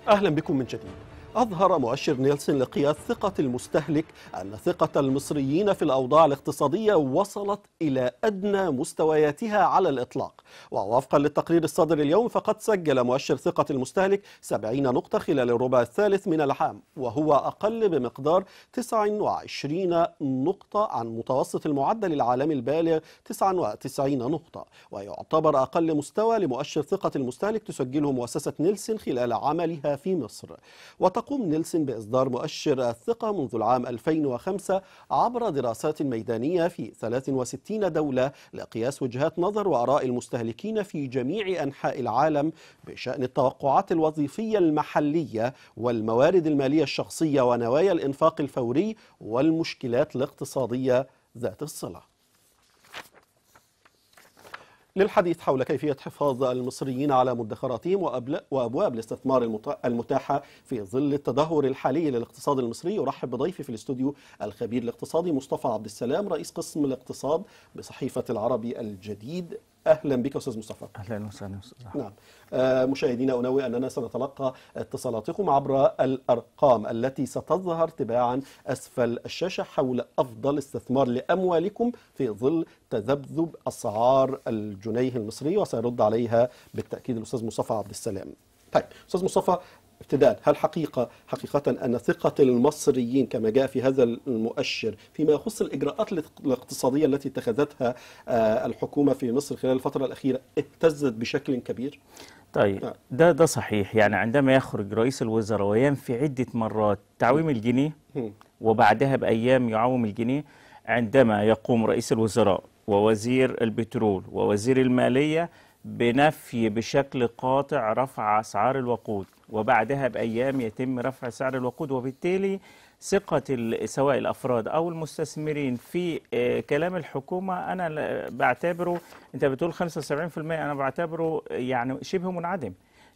أهلا بكم من جديد أظهر مؤشر نيلسون لقياس ثقة المستهلك أن ثقة المصريين في الأوضاع الاقتصادية وصلت إلى أدنى مستوياتها على الإطلاق ووفقا للتقرير الصادر اليوم فقد سجل مؤشر ثقة المستهلك 70 نقطة خلال الربع الثالث من العام وهو أقل بمقدار 29 نقطة عن متوسط المعدل العالمي البالغ 99 نقطة ويعتبر أقل مستوى لمؤشر ثقة المستهلك تسجله مؤسسة نيلسون خلال عملها في مصر وتقوم نيلسون بإصدار مؤشر الثقة منذ العام 2005 عبر دراسات ميدانية في 63 دولة لقياس وجهات نظر وآراء المستهلكين في جميع أنحاء العالم بشأن التوقعات الوظيفية المحلية والموارد المالية الشخصية ونوايا الإنفاق الفوري والمشكلات الاقتصادية ذات الصلة للحديث حول كيفية حفاظ المصريين على مدخراتهم وأبواب الاستثمار المتاحة في ظل التدهور الحالي للاقتصاد المصري أرحب بضيفي في الاستوديو الخبير الاقتصادي مصطفى عبد السلام رئيس قسم الاقتصاد بصحيفة العربي الجديد اهلا بك استاذ مصطفى اهلا وسهلا استاذ نعم آه مشاهدينا انوي اننا سنتلقى اتصالاتكم عبر الارقام التي ستظهر تباعا اسفل الشاشه حول افضل استثمار لاموالكم في ظل تذبذب اسعار الجنيه المصري وسيرد عليها بالتاكيد الاستاذ مصطفى عبد السلام طيب استاذ مصطفى ابتداء هل حقيقة حقيقة أن ثقة المصريين كما جاء في هذا المؤشر فيما يخص الإجراءات الاقتصادية التي اتخذتها الحكومة في مصر خلال الفترة الأخيرة اهتزت بشكل كبير؟ طيب ده ده صحيح يعني عندما يخرج رئيس الوزراء وينفي عدة مرات تعويم الجنيه وبعدها بأيام يعوم الجنيه عندما يقوم رئيس الوزراء ووزير البترول ووزير المالية بنفي بشكل قاطع رفع أسعار الوقود وبعدها بأيام يتم رفع سعر الوقود وبالتالي ثقة سواء الأفراد أو المستثمرين في كلام الحكومة أنا بعتبره أنت بتقول 75% أنا بعتبره يعني شبه منعدم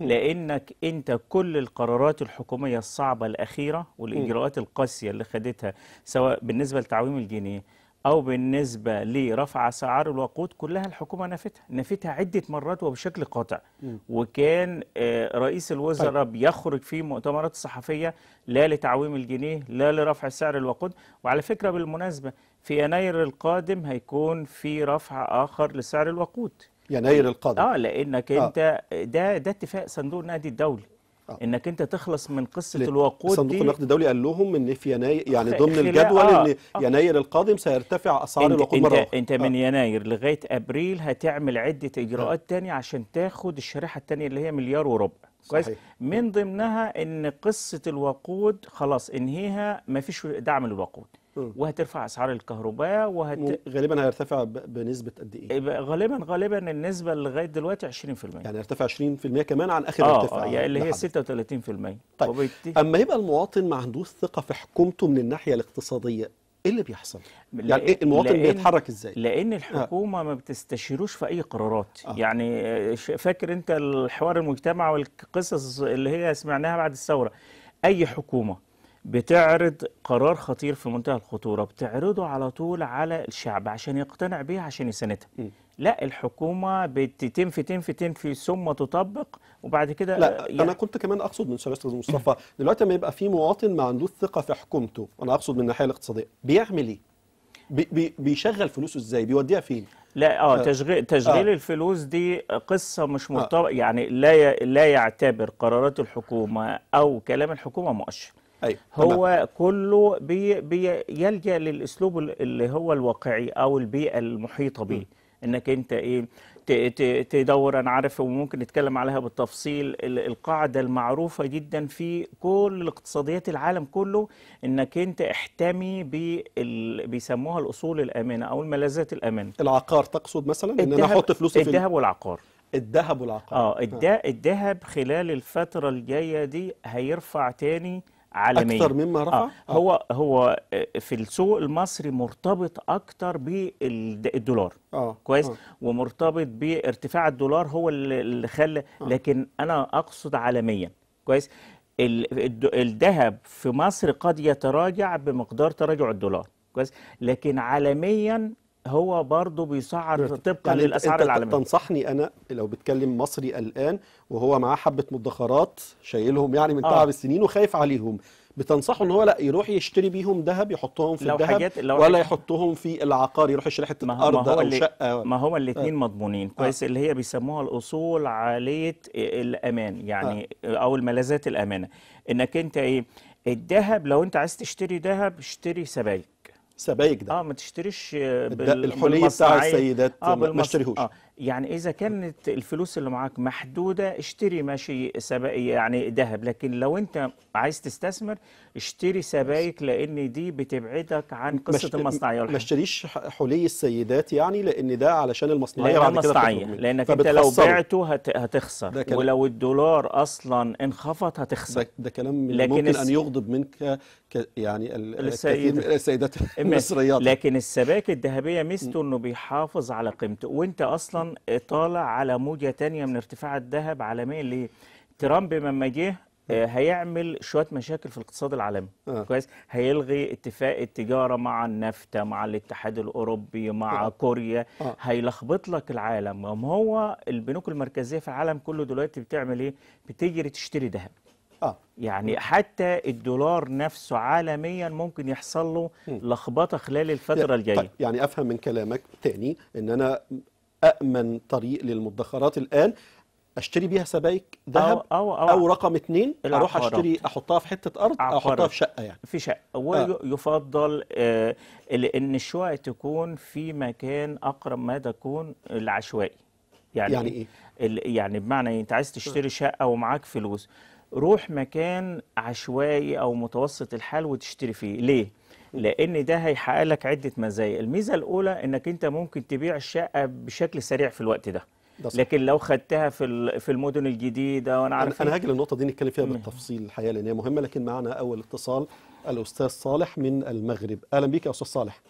لأنك أنت كل القرارات الحكومية الصعبة الأخيرة والإجراءات القاسية اللي خدتها سواء بالنسبة لتعويم الجنيه أو بالنسبة لرفع أسعار الوقود كلها الحكومة نفتها نفتها عدة مرات وبشكل قاطع م. وكان رئيس الوزراء طيب. بيخرج في مؤتمرات صحفية لا لتعويم الجنيه لا لرفع سعر الوقود وعلى فكرة بالمناسبة في يناير القادم هيكون في رفع آخر لسعر الوقود يناير القادم اه لانك آه. انت ده ده اتفاق صندوق النقد الدولي انك انت تخلص من قصه الوقود صندوق دي النقد الدولي قال لهم ان في يناير يعني ضمن الجدول آه ان آه يناير القادم سيرتفع اسعار انت الوقود انت مره انت من آه يناير لغايه ابريل هتعمل عده اجراءات تانية عشان تاخد الشريحه الثانيه اللي هي مليار وربع كويس من ضمنها ان قصه الوقود خلاص انهيها ما فيش دعم للوقود وهترفع اسعار الكهرباء وهت... غالبا هيرتفع بنسبه قد ايه؟ غالبا غالبا النسبه لغايه دلوقتي 20% يعني يرتفع 20% كمان عن اخر اه ارتفاع يعني اللي هي 36% طيب وبيت... اما يبقى المواطن ما عندوش ثقه في حكومته من الناحيه الاقتصاديه ايه اللي بيحصل؟ يعني إيه المواطن لأن بيتحرك ازاي؟ لان الحكومه آه. ما بتستشيروش في اي قرارات آه. يعني فاكر انت الحوار المجتمع والقصص اللي هي سمعناها بعد الثوره اي حكومه بتعرض قرار خطير في منتهى الخطورة بتعرضه على طول على الشعب عشان يقتنع بيه عشان يساندها لا الحكومة بتنفي تنفي تنفي ثم تطبق وبعد كده لا يعني انا كنت كمان اقصد من سياده استاذ مصطفى دلوقتي لما يبقى في مواطن ما عندوش ثقه في حكومته انا اقصد من الناحيه الاقتصاديه بيعمل ايه بي بي بيشغل فلوسه ازاي بيوديها فين لا اه تشغيل تشغيل آه. الفلوس دي قصه مش مرتبطه آه. يعني لا لا يعتبر قرارات الحكومه او كلام الحكومه مؤشر أيوة. هو تمام. كله بي بيلجا للاسلوب اللي هو الواقعي او البيئه المحيطه به انك انت ايه تدور انا عارف وممكن نتكلم عليها بالتفصيل القاعده المعروفه جدا في كل الاقتصاديات العالم كله انك انت احتمي بال بيسموها الاصول الامنه او الملاذات الامنه العقار تقصد مثلا ان انا احط فلوسي في الذهب والعقار الذهب والعقار اه الذهب خلال الفتره الجايه دي هيرفع تاني عالميا اكثر مما رفع آه. هو هو في السوق المصري مرتبط اكتر بالدولار آه. كويس آه. ومرتبط بارتفاع الدولار هو اللي خلى آه. لكن انا اقصد عالميا كويس الذهب في مصر قد يتراجع بمقدار تراجع الدولار كويس لكن عالميا هو برضه بيسعر طبقا يعني أنت- للاسعار أنت العالميه تنصحني انا لو بتكلم مصري الان وهو معاه حبه مدخرات شايلهم يعني من آه. تعب السنين وخايف عليهم بتنصحه ان هو لا يروح يشتري بيهم ذهب يحطهم في لو الذهب حاجات- لو ولا حاجات- يحطهم في العقار يروح يشتري حته ما هو- ما ارض هو او اللي- شقه ما هو الاثنين مضمونين كويس اللي هي بيسموها الاصول عاليه الامان يعني او الملاذات الامانه انك انت ايه الذهب لو انت عايز تشتري ذهب اشتري سبائك سبايك ده اه ما تشتريش آه، الد- بال- الحلي بتاع بالمصنعية. السيدات ما- ما بالمص- اشتريهوش. اه يعني اذا كانت الفلوس اللي معاك محدوده اشتري ماشي سبائك يعني ذهب لكن لو انت عايز تستثمر اشتري سبائك لان دي بتبعدك عن ما قصه اشت- المصنعيه ما والحاجات اشتريش ح- حلي السيدات يعني لان ده علشان المصنعيه لانها بعد كده مصنعيه بتخرج منه. لانك انت لو فبتخسره. بعته هت... هتخسر ده كلام- ولو الدولار اصلا انخفض هتخسر ده, ده كلام لكن ممكن الس- ان يغضب منك ك يعني ال- السيدة. الكثير من السيدات إما- المصريات لكن السبائك الذهبيه ميزته انه بيحافظ على قيمته وانت اصلا طالع على موجه تانية من ارتفاع الذهب عالميا ليه ترامب لما جه آه، هيعمل شويه مشاكل في الاقتصاد العالمي آه. كويس هيلغي اتفاق التجاره مع النفتا مع الاتحاد الاوروبي مع آه. كوريا آه. هيلخبط لك العالم ما هو البنوك المركزيه في العالم كله دلوقتي بتعمل ايه بتجري تشتري ذهب اه يعني حتى الدولار نفسه عالميا ممكن يحصل له لخبطه خلال الفتره الجايه طيب يعني افهم من كلامك تاني ان انا امن طريق للمدخرات الان اشتري بيها سبائك ذهب أو- أو- أو- او رقم اتنين اروح العقارات. اشتري احطها في حته ارض او احطها عقارات. في شقه يعني في شقه ويفضل آه ان الشقق تكون في مكان اقرب ما تكون العشوائي يعني يعني إيه؟ ال- يعني بمعنى إيه؟ انت عايز تشتري شقه ومعاك فلوس روح مكان عشوائي او متوسط الحال وتشتري فيه ليه لان ده هيحقق لك عده مزايا الميزه الاولى انك انت ممكن تبيع الشقه بشكل سريع في الوقت ده ده صح. لكن لو خدتها في ال- في المدن الجديده وانا انا عارف انا إيه، هاجي للنقطه دي نتكلم فيها مم. بالتفصيل الحقيقه لان هي مهمه لكن معنا اول اتصال الاستاذ صالح من المغرب اهلا بك يا استاذ صالح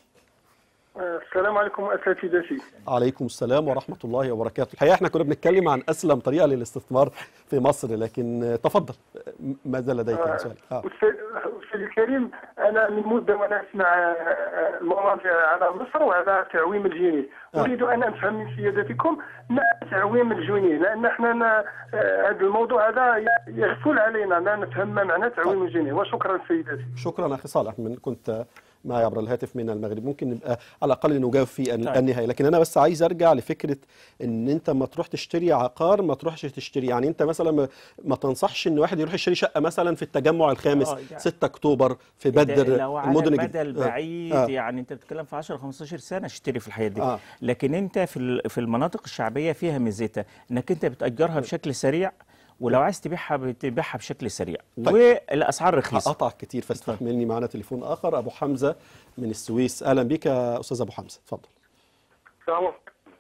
السلام عليكم اساتذتي عليكم السلام ورحمه الله وبركاته الحقيقه احنا كنا بنتكلم عن اسلم طريقه للاستثمار في مصر لكن آه، تفضل آه، ماذا لديك من سؤال آه. استاذ أستاذ الكريم انا من مده وانا اسمع آه، المواضيع على مصر وعلى تعويم الجنيه آه. اريد ان افهم من سيادتكم ما تعويم الجنيه لان احنا ن- آه، هذا الموضوع هذا ي- يغفل علينا لا نفهم ما معنى تعويم الجنيه وشكرا سيدتي شكرا اخي صالح من كنت معي عبر الهاتف من المغرب ممكن نبقى على الاقل نجاوب في ال- طيب. النهايه لكن انا بس عايز ارجع لفكره ان انت ما تروح تشتري عقار ما تروحش تشتري يعني انت مثلا ما, ما تنصحش ان واحد يروح يشتري شقه مثلا في التجمع الخامس آه، يعني 6 اكتوبر في ده بدر لو على المدن المدى الجديدة. البعيد آه. يعني انت بتتكلم في 10 15 سنه اشتري في الحاجات دي آه. لكن انت في ال- في المناطق الشعبيه فيها ميزتها انك انت بتاجرها بشكل سريع ولو عايز تبيعها بتبيعها بشكل سريع طيب. والاسعار رخيصه هقطع كتير فاستحملني معنا تليفون اخر ابو حمزه من السويس اهلا بك يا استاذ ابو حمزه اتفضل السلام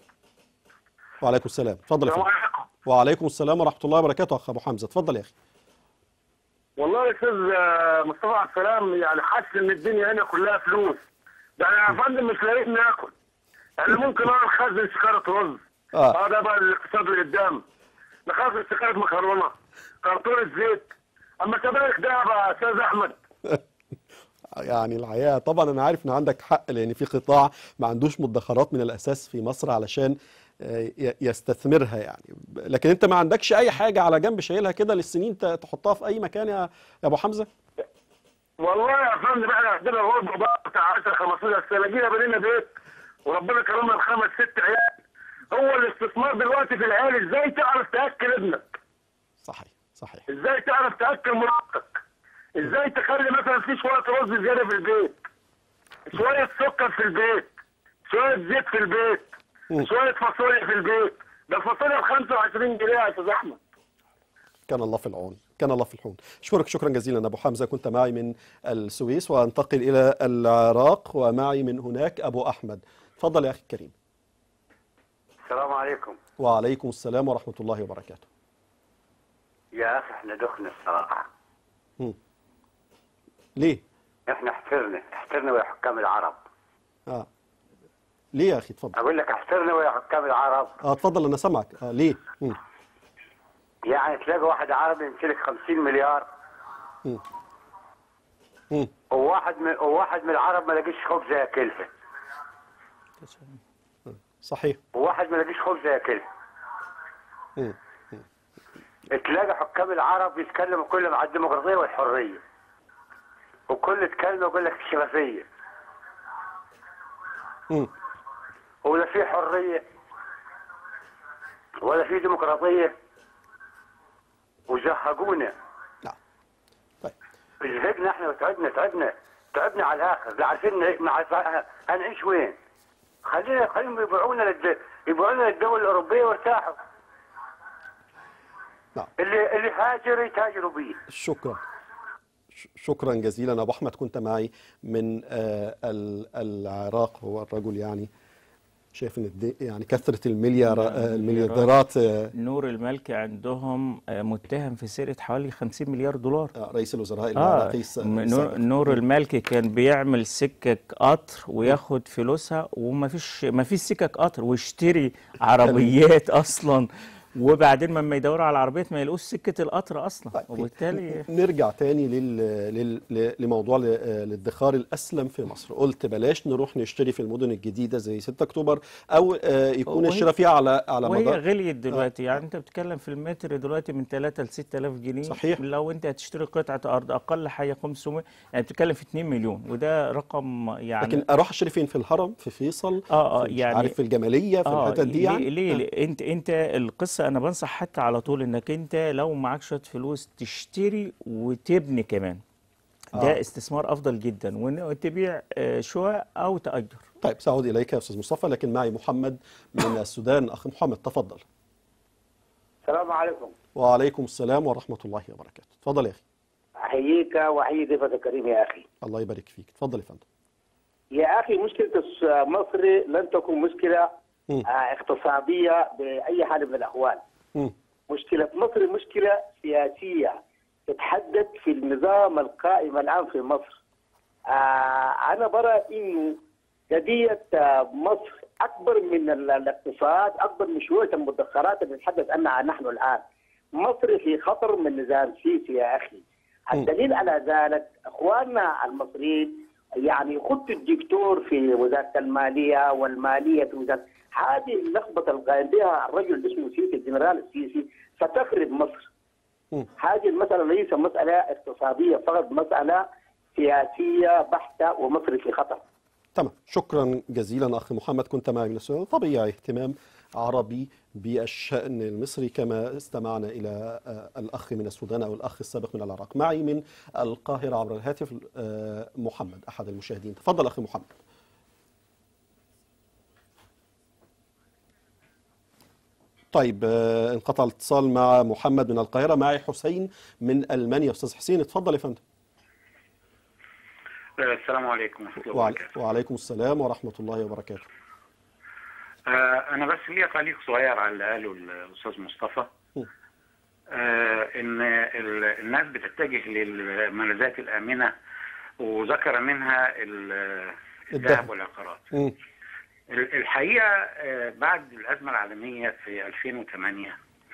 وعليكم السلام اتفضل يا فندم عليكم وعليكم السلام ورحمه الله وبركاته اخ ابو حمزه اتفضل يا اخي والله يا استاذ آه، مصطفى عبد السلام يعني حاسس ان الدنيا هنا كلها فلوس ده انا يا فندم مش لاقيين ناكل انا ممكن اقعد اخزن سكاره رز آه. هذا بقى الاقتصاد اللي قدام نخزن سكاره مكرونه كرتونه زيت اما سبائك ده يا استاذ احمد يعني الحقيقه طبعا انا عارف ان عندك حق لان في قطاع ما عندوش مدخرات من الاساس في مصر علشان آه، ي- يستثمرها يعني لكن انت ما عندكش اي حاجه على جنب شايلها كده للسنين ت- تحطها في اي مكان يا يا ابو حمزه والله يا فندم احنا عندنا غربه بقى بتاع 10 15 سنه جينا بنينا بيت وربنا كرمنا بخمس ست عيال هو الاستثمار دلوقتي في العيال ازاي تعرف تاكل ابنك صحيح صحيح ازاي تعرف تاكل مراتك ازاي تخلي مثلا في شويه رز زياده في البيت شويه سكر في البيت شويه زيت في البيت مم. شويه فاصوليا في البيت ده الفاصوليا ب 25 جنيه يا استاذ احمد كان الله في العون كان الله في العون اشكرك شكرا جزيلا ابو حمزه كنت معي من السويس وانتقل الى العراق ومعي من هناك ابو احمد تفضل يا اخي الكريم السلام عليكم وعليكم السلام ورحمه الله وبركاته يا اخي احنا دخنا الصراحه ليه احنا احترنا احترنا ويا حكام العرب اه ليه يا اخي اتفضل اقول لك احترنا ويا حكام العرب اه اتفضل انا سامعك اه ليه مم. يعني تلاقي واحد عربي يمتلك 50 مليار مم. وواحد من وواحد من العرب ما لاقيش خبزه ياكلها صحيح وواحد ما لاقيش خبز ياكلها مم. تلاقي حكام العرب يتكلموا كلهم على الديمقراطيه والحريه وكل كلمه يقول لك الشفافيه مم. ولا في حريه ولا في ديمقراطيه وزهقونا نعم طيب زهقنا احنا وتعبنا تعبنا تعبنا على الاخر لا عارفين نعيش- ما عارف- هنعيش وين خلينا خليهم يبيعونا للد... يبيعونا للدول الاوروبيه وارتاحوا نعم اللي اللي هاجر يتاجروا بيه شكرا ش- شكرا جزيلا ابو احمد كنت معي من آه، ال- العراق هو الرجل يعني شايف ان الدي- يعني كثره المليار آه، المليارديرات آه، نور المالكي عندهم آه، متهم في سرقة حوالي 50 مليار دولار آه، رئيس الوزراء اه العراقي الس- م- نور, السابق. نور المالكي كان بيعمل سكك قطر وياخد فلوسها وما فيش ما فيش سكك قطر ويشتري عربيات اصلا وبعدين لما يدوروا على العربيات ما يلاقوش سكة القطر اصلا طيب، وبالتالي نرجع تاني لل... لل... ل- لموضوع ال- آه، الادخار الاسلم في مصر قلت بلاش نروح نشتري في المدن الجديده زي 6 اكتوبر او آه، يكون وهي- الشراء فيها على على وهي مدار غليت دلوقتي يعني انت بتتكلم في المتر دلوقتي من 3 ل 6000 جنيه صحيح. لو انت هتشتري قطعة ارض اقل حاجة 500 يعني بتتكلم في 2 مليون وده رقم يعني لكن اروح اشتري فين في الهرم في فيصل اه اه في مش يعني عارف في الجماليه في الحتت دي ليه يعني ليه, ليه انت انت القصه انا بنصح حتى على طول انك انت لو معاك شويه فلوس تشتري وتبني كمان ده آه. استثمار افضل جدا وان تبيع آه، شقق او تاجر طيب سأعود إليك يا أستاذ مصطفى لكن معي محمد من السودان أخ محمد تفضل السلام عليكم وعليكم السلام ورحمة الله وبركاته تفضل يا أخي احييك واحيي ضيفك الكريم يا اخي الله يبارك فيك تفضل يا فندم يا اخي مشكله الس- مصر لن تكون مشكله مم. آه، اقتصاديه باي حال من الاحوال مم. مشكله مصر مشكله سياسيه تتحدد في النظام القائم الان في مصر آه، انا برى انه قضيه آه، مصر اكبر من ال- الاقتصاد اكبر من شويه المدخرات اللي نتحدث عنها نحن الان مصر في خطر من نظام سيسي يا اخي الدليل على ذلك اخواننا المصريين يعني يخطوا الدكتور في وزاره الماليه والماليه في وزاره هذه اللخبطه اللي قايم بها الرجل اللي اسمه سيسي الجنرال السيسي ستخرب مصر مم. هذه المساله ليس مساله اقتصاديه فقط مساله سياسيه بحته ومصر في خطر تمام شكرا جزيلا أخي محمد كنت معي من السودان طبيعي اهتمام عربي بالشأن المصري كما استمعنا إلى آه، الأخ من السودان أو الأخ السابق من العراق معي من القاهرة عبر الهاتف آه، محمد أحد المشاهدين تفضل أخي محمد طيب آه، انقطع الاتصال مع محمد من القاهرة معي حسين من ألمانيا أستاذ حسين اتفضل يا فندم السلام عليكم ورحمة الله وعلي- وبركاته. وعليكم السلام ورحمة الله وبركاته آه أنا بس ليا تعليق صغير على اللي قاله الأستاذ مصطفى. م. آه إن ال- الناس بتتجه للملاذات الآمنة وذكر منها ال- الذهب. الذهب والعقارات. مم. ال- الحقيقة آه بعد الأزمة العالمية في 2008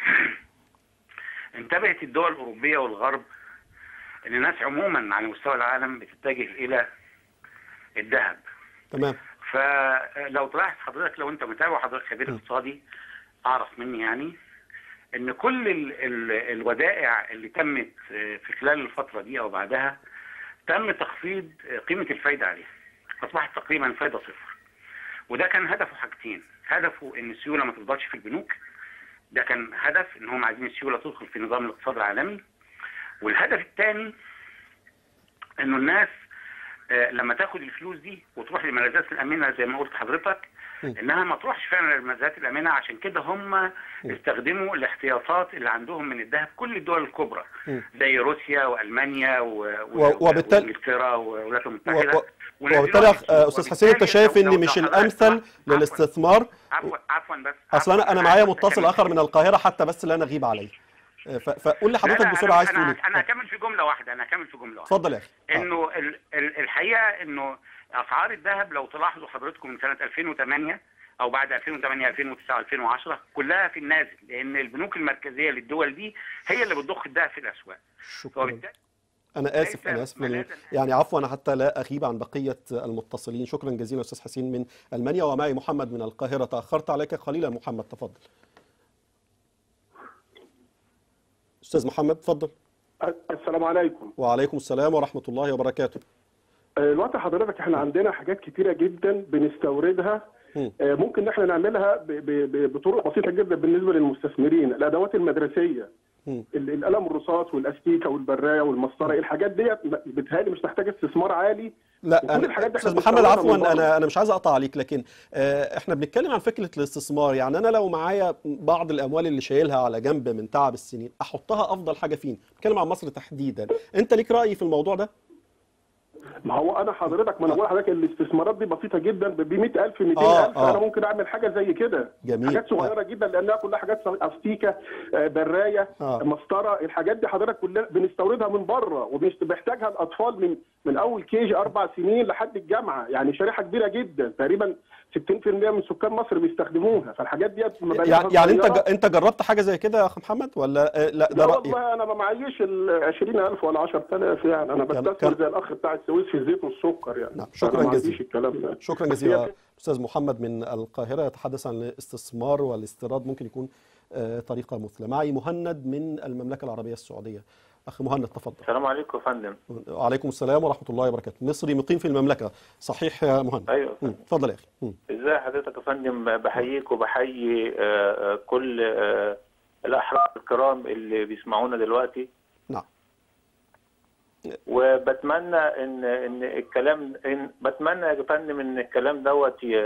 انتبهت الدول الأوروبية والغرب إن الناس عموما على مستوى العالم بتتجه إلى الذهب. تمام فلو تلاحظ حضرتك لو انت متابع حضرتك خبير اقتصادي اعرف مني يعني ان كل ال ال الودائع اللي تمت آه، في خلال الفتره دي او بعدها تم تخفيض آه، قيمه الفايده عليها اصبحت تقريبا فايده صفر وده كان هدفه حاجتين هدفه ان السيوله ما تفضلش في البنوك ده كان هدف ان هم عايزين السيوله تدخل في نظام الاقتصاد العالمي والهدف الثاني انه الناس آه، لما تاخد الفلوس دي وتروح للملاذات الامنه زي ما قلت حضرتك انها ما تروحش فعلا للملاذات الامنه عشان كده هم استخدموا الاحتياطات اللي عندهم من الذهب كل الدول الكبرى مم. زي روسيا والمانيا و... و- وبالتالي- وانجلترا والولايات و- المتحده و- ونزلوها وبالتالي في أخ- السوق. آه، استاذ حسين انت وبالتالي شايف لو- ان لو مش حضرتك- الامثل عفواً- للاستثمار عفوا عفوا بس اصل انا عفواً، انا معايا عايز متصل أكمل. اخر من القاهره حتى بس لا نغيب عليه آه، ف- فقول لا، لحضرتك لا، بسرعه أنا- عايز انا تقول انا ايه هكمل في جمله واحده انا هكمل في جمله واحده اتفضل يا اخي آه. انه ال- ال- الحقيقه انه اسعار الذهب لو تلاحظوا حضراتكم من سنه 2008 او بعد 2008 2009 2010 كلها في النازل لان البنوك المركزيه للدول دي هي اللي بتضخ الذهب في الاسواق شكرا وبالتالي انا اسف ليس انا اسف ملاذا لل- آمنا. يعني عفوا حتى لا اغيب عن بقيه المتصلين شكرا جزيلا استاذ حسين من المانيا ومعي محمد من القاهره تاخرت عليك قليلا محمد تفضل استاذ محمد تفضل السلام عليكم وعليكم السلام ورحمه الله وبركاته آه، الوقت حضرتك احنا عندنا حاجات كتيره جدا بنستوردها مم. آه، ممكن ان احنا نعملها ب- ب- ب- بطرق بسيطه جدا بالنسبه للمستثمرين الادوات المدرسيه مم. ال- القلم الرصاص والاستيكه والبرايه والمسطره الحاجات ديت بتهيألي مش محتاجه استثمار عالي لا وكل أنا الحاجات دي احنا استاذ محمد بنستوردها عفوا من بره. انا انا مش عايز اقطع عليك لكن آه، احنا بنتكلم عن فكره الاستثمار يعني انا لو معايا بعض الاموال اللي شايلها على جنب من تعب السنين احطها افضل حاجه فين بتكلم عن مصر تحديدا انت ليك راي في الموضوع ده ما هو انا حضرتك ما انا بقول لحضرتك الاستثمارات دي بسيطه جدا ب 100000 آه، 200000 آه. انا ممكن اعمل حاجه زي كده جميل. حاجات صغيره جدا لانها كلها حاجات استيكه آه، برايه آه. مسطره الحاجات دي حضرتك كلها بنستوردها من بره وبنحتاجها الاطفال من من اول كي جي اربع سنين لحد الجامعه يعني شريحه كبيره جدا تقريبا 60% من سكان مصر بيستخدموها فالحاجات دي يعني يعني انت ج- انت جربت حاجه زي كده يا اخ محمد ولا آه، لا ده لا رايك والله انا ما معيش ال 20000 ولا 10000 يعني انا كان- بستثمر كان- زي الاخ بتاع السويس في الزيت والسكر يعني نعم، شكراً أنا ما جزيلاً. عنديش الكلام ده شكرا جزيلا استاذ محمد من القاهره يتحدث عن الاستثمار والاستيراد ممكن يكون آه، طريقه مثلى معي مهند من المملكه العربيه السعوديه اخ مهند تفضل السلام عليكم يا فندم وعليكم السلام ورحمه الله وبركاته مصري مقيم في المملكه صحيح يا مهند ايوه مم، اتفضل يا اخي مم. ازاي حضرتك يا فندم بحييك وبحيي آه، آه، كل آه، الاحرار الكرام اللي بيسمعونا دلوقتي نعم وبتمنى ان ان الكلام إن بتمنى يا فندم ان الكلام دوت ي-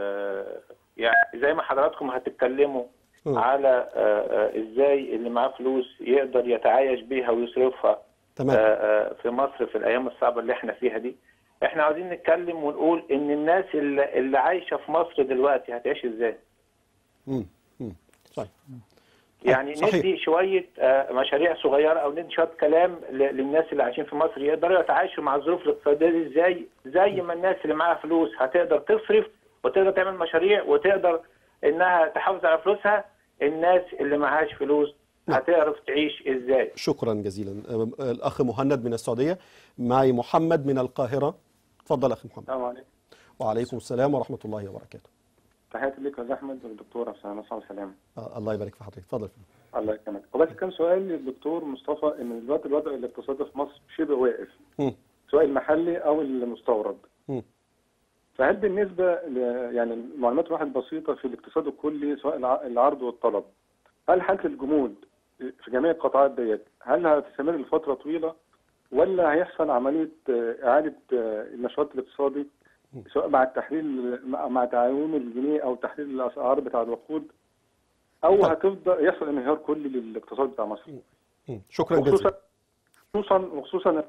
يعني زي ما حضراتكم هتتكلموا مم. على آه، آه، ازاي اللي معاه فلوس يقدر يتعايش بيها ويصرفها تمام آه، آه، في مصر في الايام الصعبه اللي احنا فيها دي احنا عاوزين نتكلم ونقول ان الناس اللي, اللي عايشه في مصر دلوقتي هتعيش ازاي مم. مم. طيب يعني صحيح. ندي شويه آه، مشاريع صغيره او ندي شويه كلام ل- للناس اللي عايشين في مصر يقدروا يتعايشوا مع الظروف الاقتصاديه دي ازاي زي ما الناس اللي معاها فلوس هتقدر تصرف وتقدر تعمل مشاريع وتقدر انها تحافظ على فلوسها الناس اللي معهاش فلوس نعم. هتعرف تعيش ازاي شكرا جزيلا آه، الاخ مهند من السعوديه معي محمد من القاهره تفضل اخي محمد السلام عليكم وعليكم السلام ورحمه الله وبركاته تحياتي لك يا أستاذ احمد والدكتوره حسام نصر سلام آه، الله يبارك في حضرتك اتفضل الله يكرمك وبس كان سؤال للدكتور مصطفى ان دلوقتي الوضع الاقتصادي في مصر شبه واقف مم. سواء المحلي او المستورد مم. فهل بالنسبه ل يعني معلومات واحد بسيطه في الاقتصاد الكلي سواء الع- العرض والطلب هل حاله الجمود في جميع القطاعات ديت هل هتستمر لفتره طويله ولا هيحصل عمليه آه، اعاده آه، النشاط الاقتصادي سواء مع التحليل مع مع تعاون الجنيه او تحليل الاسعار بتاع الوقود او طيب. هتفضل يحصل انهيار كلي للاقتصاد بتاع مصر مم. شكرا جزيلا وخصوصا خصوصا وخصوصا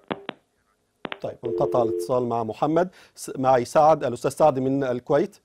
طيب انقطع الاتصال مع محمد س- معي سعد الاستاذ سعد من الكويت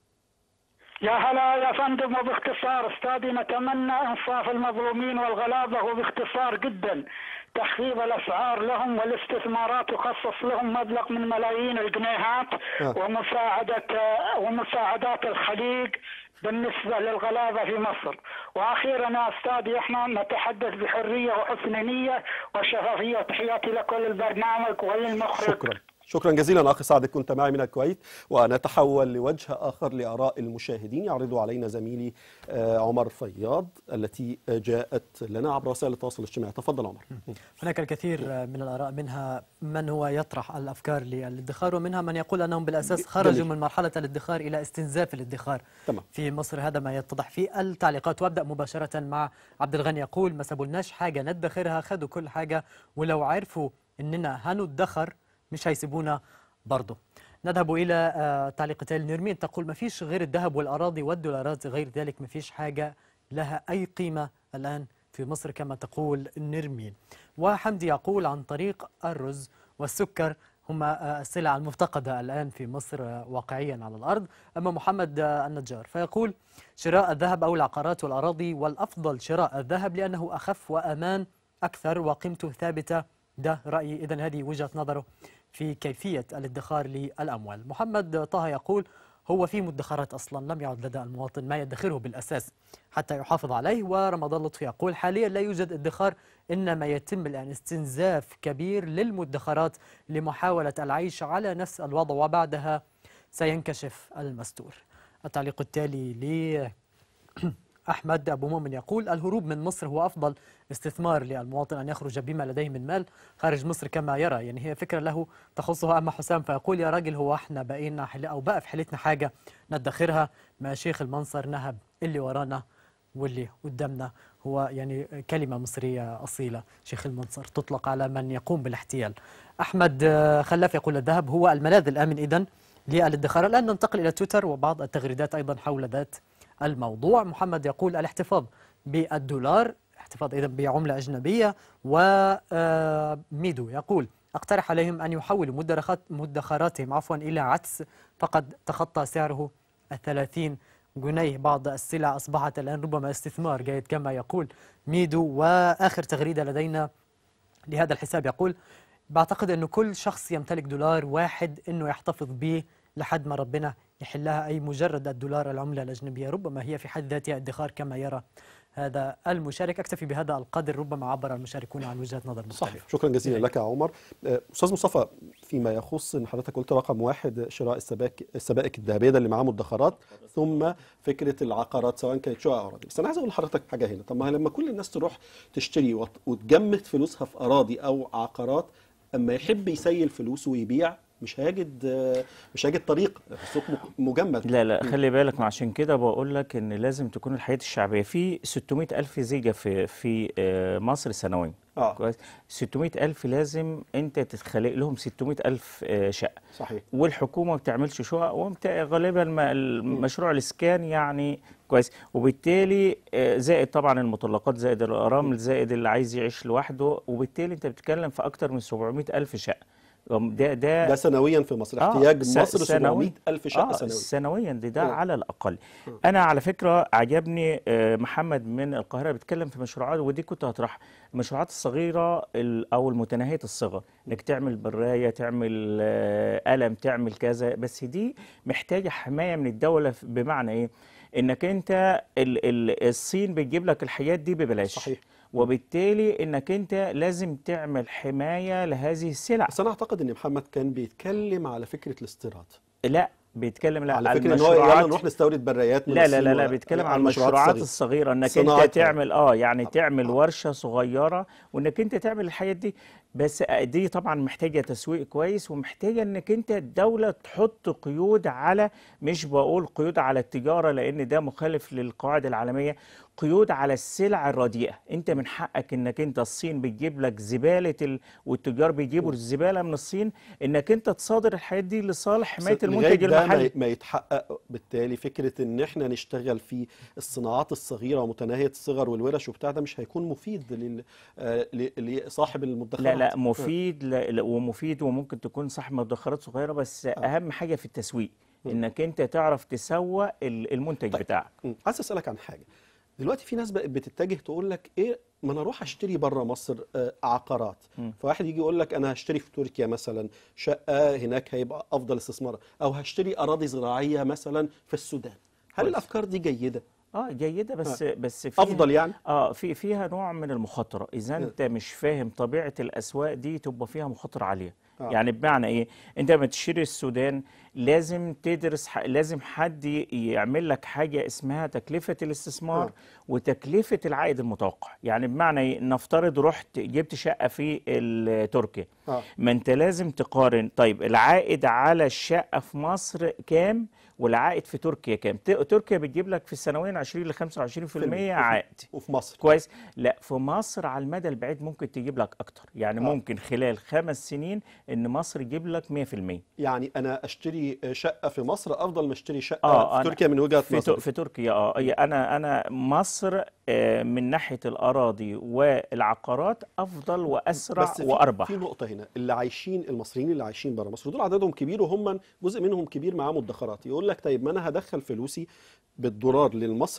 يا هلا يا فندم وباختصار استاذي نتمنى انصاف المظلومين والغلابه وباختصار جدا تخفيض الاسعار لهم والاستثمارات يخصص لهم مبلغ من ملايين الجنيهات آه. ومساعده ومساعدات الخليج بالنسبه للغلابه في مصر واخيرا يا استاذي احنا نتحدث بحريه وحسن نيه وشفافيه تحياتي لكل البرنامج وللمخرج شكرا شكرا جزيلا اخي سعد كنت معي من الكويت ونتحول لوجه اخر لاراء المشاهدين يعرض علينا زميلي آه، عمر فياض التي جاءت لنا عبر وسائل التواصل الاجتماعي تفضل عمر هناك الكثير من الآراء منها من هو يطرح الأفكار للادخار ومنها من يقول أنهم بالأساس خرجوا جميل. من مرحلة الادخار إلى استنزاف الادخار تمام. في مصر هذا ما يتضح في التعليقات وأبدأ مباشرة مع عبد الغني يقول ما سابولناش حاجة ندخرها خدوا كل حاجة ولو عرفوا إننا هندخر مش هيسيبونا برضه نذهب إلى آه، تعليقتين نرمين تقول ما فيش غير الذهب والأراضي والدولارات غير ذلك ما فيش حاجة لها أي قيمة الآن في مصر كما تقول نرمين وحمدي يقول عن طريق الرز والسكر هما آه، السلع المفتقدة الآن في مصر آه، واقعيا على الأرض أما محمد آه، النجار فيقول شراء الذهب أو العقارات والأراضي والأفضل شراء الذهب لأنه أخف وأمان أكثر وقيمته ثابتة ده رأيي إذا هذه وجهة نظره في كيفية الادخار للأموال محمد طه يقول هو في مدخرات أصلا لم يعد لدى المواطن ما يدخره بالأساس حتى يحافظ عليه ورمضان لطفي يقول حاليا لا يوجد ادخار إنما يتم الآن استنزاف كبير للمدخرات لمحاولة العيش على نفس الوضع وبعدها سينكشف المستور التعليق التالي ل أحمد أبو مؤمن يقول الهروب من مصر هو أفضل استثمار للمواطن أن يخرج بما لديه من مال خارج مصر كما يرى يعني هي فكرة له تخصها أما حسام فيقول يا راجل هو احنا بقينا حل أو بقى في حالتنا حاجة ندخرها ما شيخ المنصر نهب اللي ورانا واللي قدامنا هو يعني كلمة مصرية أصيلة شيخ المنصر تطلق على من يقوم بالاحتيال أحمد آه، خلاف يقول الذهب هو الملاذ الآمن إذن للادخار الآن ننتقل إلى تويتر وبعض التغريدات أيضا حول ذات الموضوع محمد يقول الاحتفاظ بالدولار احتفاظ إذا بعملة أجنبية وميدو يقول أقترح عليهم أن يحولوا مدخرات مدخراتهم عفوا إلى عدس فقد تخطى سعره الثلاثين جنيه بعض السلع أصبحت الآن ربما استثمار جيد كما يقول ميدو وآخر تغريدة لدينا لهذا الحساب يقول بعتقد أنه كل شخص يمتلك دولار واحد أنه يحتفظ به لحد ما ربنا يحلها أي مجرد الدولار العملة الأجنبية ربما هي في حد ذاتها ادخار كما يرى هذا المشارك أكتفي بهذا القدر ربما عبر المشاركون عن وجهة نظر مختلفة صحيح شكرا جزيلا لك يا عمر آه، استاذ مصطفى فيما يخص ان حضرتك قلت رقم واحد شراء السبائك السبائك الذهبيه ده اللي معاه مدخرات ثم فكره العقارات سواء كانت شقق او اراضي بس انا عايز اقول لحضرتك حاجه هنا طب ما لما كل الناس تروح تشتري وت- وتجمد فلوسها في اراضي او عقارات اما يحب يسيل فلوسه ويبيع مش هيجد آه، مش هيجد طريق السوق م- مجمد لا لا خلي بالك ما عشان كده بقول لك ان لازم تكون الحياه الشعبيه في 600 الف زيجه في في آه، مصر سنويا اه كويس 600 الف لازم انت تتخلق لهم 600 الف آه، شقه صحيح والحكومه ما بتعملش شقق ومت- غالبا ما المشروع الاسكان يعني كويس وبالتالي آه، زائد طبعا المطلقات زائد الارامل زائد اللي عايز يعيش لوحده وبالتالي انت بتتكلم في اكتر من 700 الف شقه ده ده ده سنويا في مصر آه، احتياج س- مصر سنوي. 700 الف شقه آه سنويا سنويا دي ده آه. على الاقل انا على فكره عجبني آه، محمد من القاهره بيتكلم في مشروعات ودي كنت هطرحها المشروعات الصغيره ال- او المتناهيه الصغر انك تعمل برايه تعمل آه، قلم تعمل كذا بس دي محتاجه حمايه من الدوله ف- بمعنى ايه انك انت ال ال الصين بتجيب لك الحاجات دي ببلاش صحيح. وبالتالي انك انت لازم تعمل حمايه لهذه السلع بس انا اعتقد ان محمد كان بيتكلم على فكره الاستيراد لا بيتكلم لا على فكره ان هو يلا نروح نستورد برايات من لا لا الصين لا لا و- بيتكلم على عن المشروعات الصغيرة. الصغيره انك صناعتها. انت تعمل اه يعني تعمل ورشه صغيره وانك انت تعمل الحاجات دي بس دي طبعا محتاجه تسويق كويس ومحتاجه انك انت الدوله تحط قيود على مش بقول قيود على التجاره لان ده مخالف للقواعد العالميه قيود على السلع الرديئه انت من حقك انك انت الصين بتجيب لك زباله ال... والتجار بيجيبوا الزباله من الصين انك انت تصادر الحاجات دي لصالح حمايه بس المنتج لغاية ده ما- المحلي ما يتحقق بالتالي فكره ان احنا نشتغل في الصناعات الصغيره ومتناهيه الصغر والورش وبتاع ده مش هيكون مفيد لل... آه، ل- لصاحب المدخرات لا لا مفيد لا لا ومفيد وممكن تكون صاحب مدخرات صغيره بس اهم حاجه في التسويق انك انت تعرف تسوق ال- المنتج طيب. بتاعك مم. عايز اسالك عن حاجه دلوقتي في ناس بقت بتتجه تقول لك ايه ما انا اروح اشتري بره مصر آه، عقارات مم. فواحد يجي يقول لك انا هشتري في تركيا مثلا شقه هناك هيبقى افضل استثمار او هشتري اراضي زراعيه مثلا في السودان هل كويس. الافكار دي جيده اه جيده بس بس فيها افضل يعني اه في فيها نوع من المخاطره اذا مم. انت مش فاهم طبيعه الاسواق دي تبقى فيها مخاطره عاليه آه. يعني بمعنى ايه انت لما تشتري السودان لازم تدرس ح... لازم حد ي- يعمل لك حاجه اسمها تكلفه الاستثمار آه. وتكلفه العائد المتوقع يعني بمعنى ايه نفترض رحت جبت شقه في ال- تركيا اه ما انت لازم تقارن طيب العائد على الشقه في مصر كام والعائد في تركيا كام ت- تركيا بتجيب لك في السنوين 20 ل 25% عائد وفي مصر كويس لا في مصر على المدى البعيد ممكن تجيب لك اكتر يعني آه. ممكن خلال خمس سنين ان مصر تجيب لك 100% يعني انا اشتري شقه في مصر افضل ما اشتري شقه آه، في أنا تركيا من وجهه في, نظري تو- في تركيا اه هي انا انا مصر آه، من ناحيه الاراضي والعقارات افضل واسرع بس في, واربح في نقطه هنا اللي عايشين المصريين اللي عايشين بره مصر دول عددهم كبير وهم جزء منهم كبير معاه مدخرات يقول لك طيب ما انا هدخل فلوسي بالدولار للمصري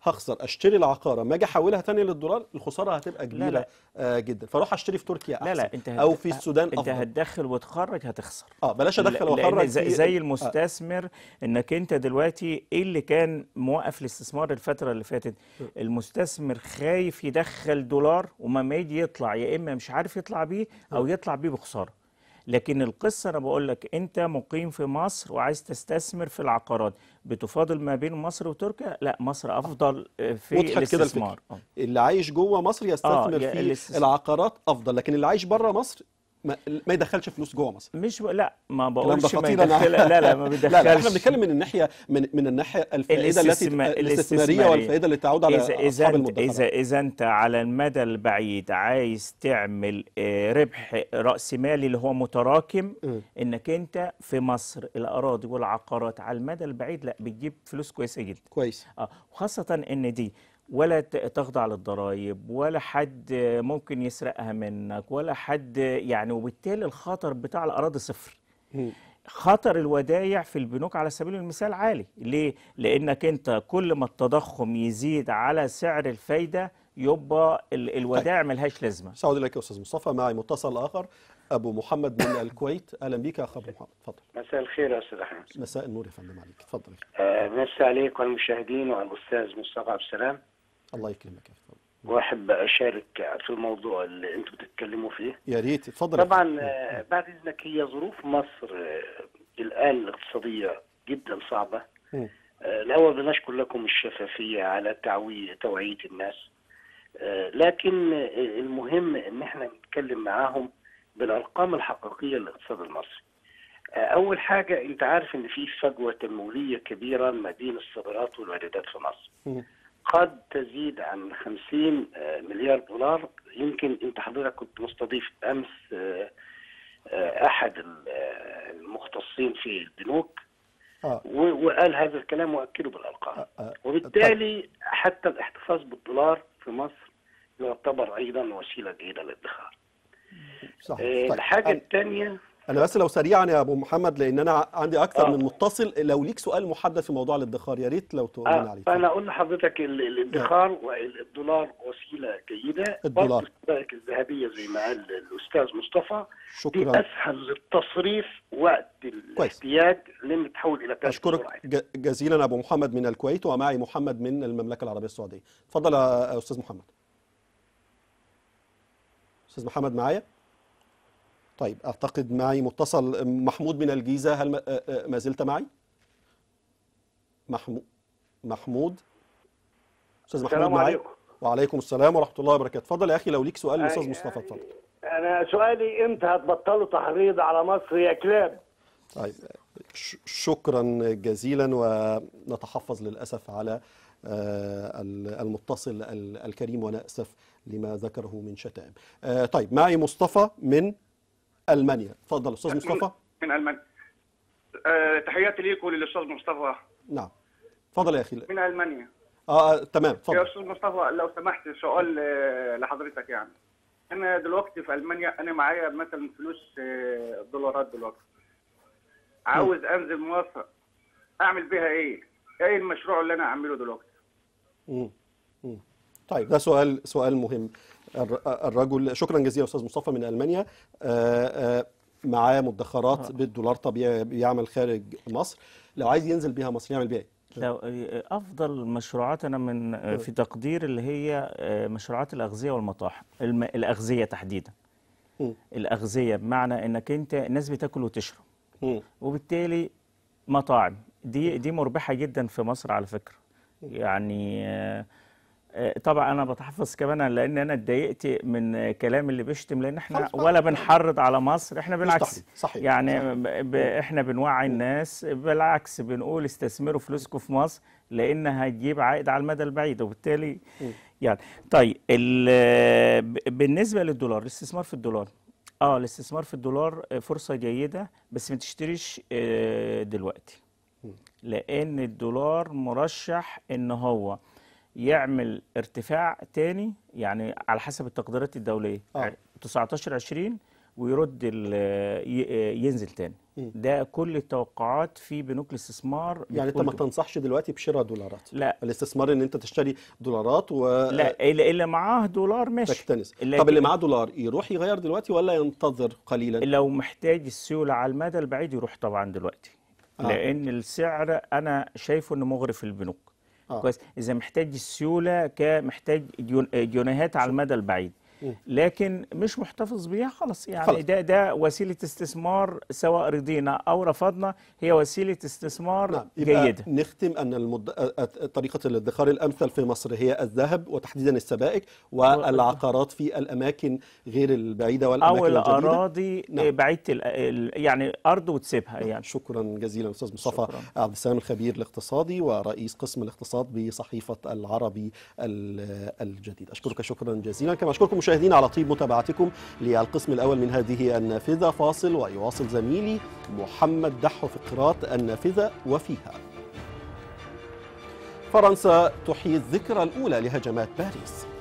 هخسر اشتري العقاره ما اجي احولها تاني للدولار الخساره هتبقى كبيره لا. آه جدا فاروح اشتري في تركيا احسن لا لا انت هت- او في السودان انت افضل هتدخل وتخرج هتخسر اه بلاش ادخل لأن واخرج زي, في- زي آه. المستثمر انك انت دلوقتي ايه اللي كان موقف الاستثمار الفتره اللي فاتت المستثمر خايف يدخل دولار وما ما يجي يطلع يا اما مش عارف يطلع بيه او يطلع بيه بخساره لكن القصه انا بقول لك انت مقيم في مصر وعايز تستثمر في العقارات بتفاضل ما بين مصر وتركيا لا مصر افضل آه، في وضحت كده الاستثمار الفكره آه. اللي عايش جوه مصر يستثمر يا في الاستثمار. العقارات افضل لكن اللي عايش بره مصر ما, ما يدخلش فلوس جوه مصر مش ب... لا ما الكلام ده بقولش ما خطير أنا- يدخل لا لا ما بيدخلش لا لا احنا بنتكلم من الناحيه من من الناحيه الفائده التي الاستثمار- الاستثماريه والفائده اللي تعود على إذا إذا اصحاب أنت المدخرات إذا إذا أنت على المدى البعيد عايز تعمل آه، ربح رأس مالي اللي هو متراكم مم. إنك أنت في مصر الأراضي والعقارات على المدى البعيد لا بتجيب فلوس كويسة جدا كويس اه وخاصة ان دي ولا ت- تخضع للضرائب ولا حد ممكن يسرقها منك ولا حد يعني وبالتالي الخطر بتاع الأراضي صفر مم. خطر الودايع في البنوك على سبيل المثال عالي ليه؟ لأنك أنت كل ما التضخم يزيد على سعر الفايدة يبقى ال- الودائع ملهاش لازمة سعود اليك يا استاذ مصطفى معي متصل اخر ابو محمد من الكويت اهلا بيك يا اخ ابو محمد اتفضل مساء الخير يا استاذ احمد مساء النور يا فندم عليك اتفضل آه، مساء عليك وعلى المشاهدين وعلى الاستاذ مصطفى عبد السلام الله يكرمك يا فندم واحب اشارك في الموضوع اللي انتم بتتكلموا فيه يا ريت اتفضل يا طبعا فندم. آه، بعد اذنك هي ظروف مصر آه، الان الاقتصاديه جدا صعبه مم. آه، الاول بنشكر لكم الشفافيه على تعوي توعيه الناس آه، لكن آه، المهم ان احنا نتكلم معاهم بالارقام الحقيقيه للاقتصاد المصري آه، اول حاجه انت عارف ان في فجوه تنمويه كبيره ما بين الصادرات والواردات في مصر مم. قد تزيد عن 50 آه، مليار دولار يمكن انت حضرتك كنت مستضيف امس آه، آه، احد ال- آه، المختصين في البنوك اه و- وقال هذا الكلام واكده بالارقام آه، آه، وبالتالي حتى الاحتفاظ بالدولار في مصر يعتبر ايضا وسيله جيده للادخار. صح آه، طيب الحاجه أنا- الثانيه انا بس لو سريعا يا ابو محمد لان انا عندي اكثر آه. من متصل لو ليك سؤال محدد في موضوع الادخار يا ريت لو تقول لنا آه عليه فانا اقول لحضرتك ال- الادخار والدولار وسيله جيده الدولار. برضه السبائك الذهبيه زي ما قال الاستاذ مصطفى دي شكرا اسهل للتصريف وقت الاحتياج لان تتحول الى كاش اشكرك بسرعة. ج- جزيلا ابو محمد من الكويت ومعي محمد من المملكه العربيه السعوديه اتفضل يا استاذ محمد استاذ محمد معايا طيب اعتقد معي متصل محمود من الجيزه هل ما- آه، آه، ما زلت معي محمود محمود استاذ محمود السلام معي عليكم. وعليكم السلام ورحمه الله وبركاته اتفضل يا اخي لو ليك سؤال للاستاذ أي- مصطفى اتفضل انا سؤالي امتى هتبطلوا تحريض على مصر يا كلاب طيب ش- شكرا جزيلا ونتحفظ للأسف على آه، ال- المتصل ال- الكريم وأنا أسف لما ذكره من شتائم آه، طيب معي مصطفى من ألمانيا تفضل أستاذ مصطفى من المانيا آه، تحياتي ليك وللاستاذ مصطفى نعم تفضل يا أخي من المانيا آه آه، تمام يا تفضل استاذ مصطفى لو سمحت سؤال آه، لحضرتك يعني انا دلوقتي في المانيا انا معايا مثلا فلوس آه، دولارات دلوقتي عاوز انزل مصر اعمل بيها ايه؟ ايه المشروع اللي انا اعمله دلوقتي؟ مم. مم. طيب ده سؤال سؤال مهم الر- الرجل شكرا جزيلا استاذ مصطفى من المانيا آه، آه، معاه مدخرات بالدولار طبيعي بيعمل خارج مصر لو عايز ينزل بيها مصر يعمل بيها ايه؟ لو افضل المشروعات انا من في تقدير اللي هي مشروعات الاغذيه والمطاعم الم- الاغذيه تحديدا مم. الاغذيه بمعنى انك انت الناس بتاكل وتشرب مم. وبالتالي مطاعم دي دي مربحه جدا في مصر على فكره يعني آه، آه، طبعا انا بتحفظ كمان لان انا اتضايقت من كلام اللي بيشتم لان احنا خلاص بقى. ولا بنحرض على مصر احنا بالعكس مستحيل. صحيح. يعني ب- ب- احنا بنوعي الناس بالعكس بنقول استثمروا فلوسكم في مصر لان هتجيب عائد على المدى البعيد وبالتالي يعني طيب ال- ب- بالنسبه للدولار الاستثمار في الدولار اه الاستثمار في الدولار فرصه جيده بس ما تشتريش آه، دلوقتي لان الدولار مرشح ان هو يعمل ارتفاع تاني يعني على حسب التقديرات الدوليه آه. 19 20 ويرد ال- ي- ينزل تاني مم. ده كل التوقعات في بنوك الاستثمار يعني انت ما بتقول- تنصحش دلوقتي بشراء دولارات لا الاستثمار ان انت تشتري دولارات و لا اللي, اللي معاه دولار ماشي تكتنس لكن طب اللي معاه دولار يروح يغير دلوقتي ولا ينتظر قليلا لو محتاج السيولة على المدى البعيد يروح طبعا دلوقتي آه. لان السعر انا شايفه انه مغري في البنوك آه. كويس اذا محتاج السيوله كمحتاج جون- جنيهات على المدى البعيد مم. لكن مش محتفظ بيها خلاص يعني خلاص. ده ده وسيله استثمار سواء رضينا او رفضنا هي وسيله استثمار نعم يبقى جيده نختم ان المد... أ- أ- طريقه الادخار الامثل في مصر هي الذهب وتحديدا السبائك والعقارات في الاماكن غير البعيده والاماكن او الجديده الاراضي نعم. بعيده ال- ال- يعني ارض وتسيبها يعني شكرا جزيلا استاذ مصطفى شكراً. عبد السلام الخبير الاقتصادي ورئيس قسم الاقتصاد بصحيفه العربي ال- الجديد اشكرك شكرا جزيلا كما اشكركم مشاهدينا على طيب متابعتكم للقسم الاول من هذه النافذه فاصل ويواصل زميلي محمد دحو فقرات النافذه وفيها فرنسا تحيي الذكرى الاولى لهجمات باريس